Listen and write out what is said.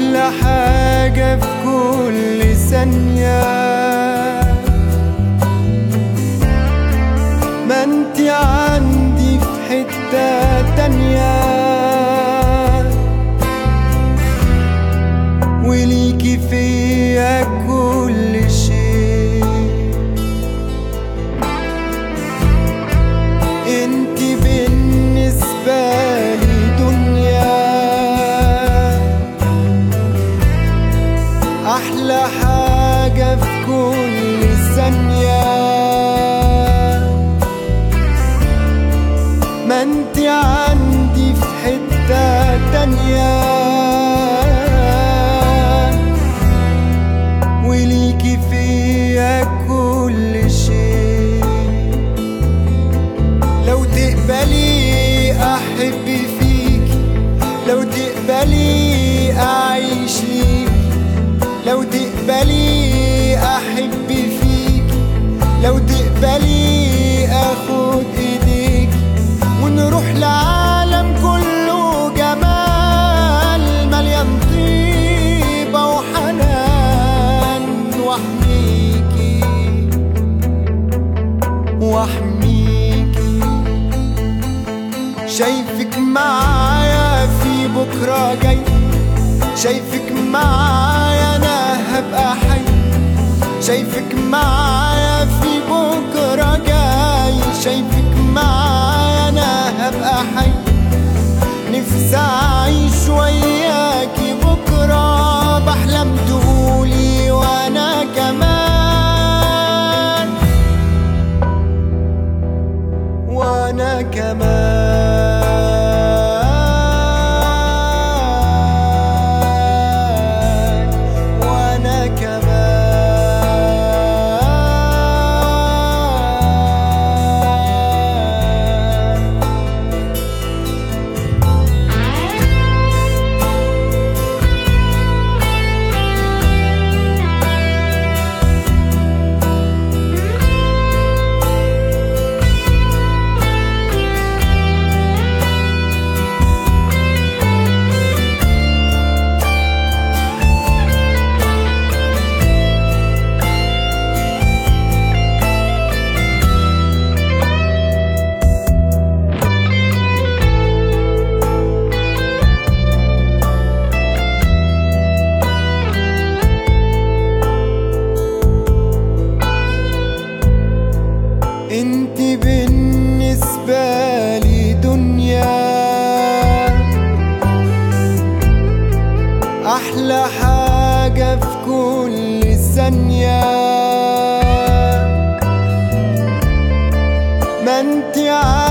أحلى حاجة في كل ثانية ما انت عندي في حتة تانية وليكي فيا كل شيء انت بالنسبة لي دنيا احلى حاجة في كل ثانية ما انت عندي في حتة تانية وليكي فيا كل شيء لو تقبلي احب فيك لو تقبلي اعيش ليك لو تقبلي احب فيك لو تقبلي اخد ايديك ونروح لعالم كله جمال مليان طيبة وحنان واحميكي واحميكي شايفك معايا في بكرة جاي شايفك معايا انا هبقى حي شايفك معايا في بكرة جاي شايفك معايا انا هبقى حي نفسي اعيش وياكي بكرة بحلم تقولي وانا كمان وانا كمان وانا كمان انت بالنسبة لي دنيا احلى حاجة في كل ثانية ما انت عارفة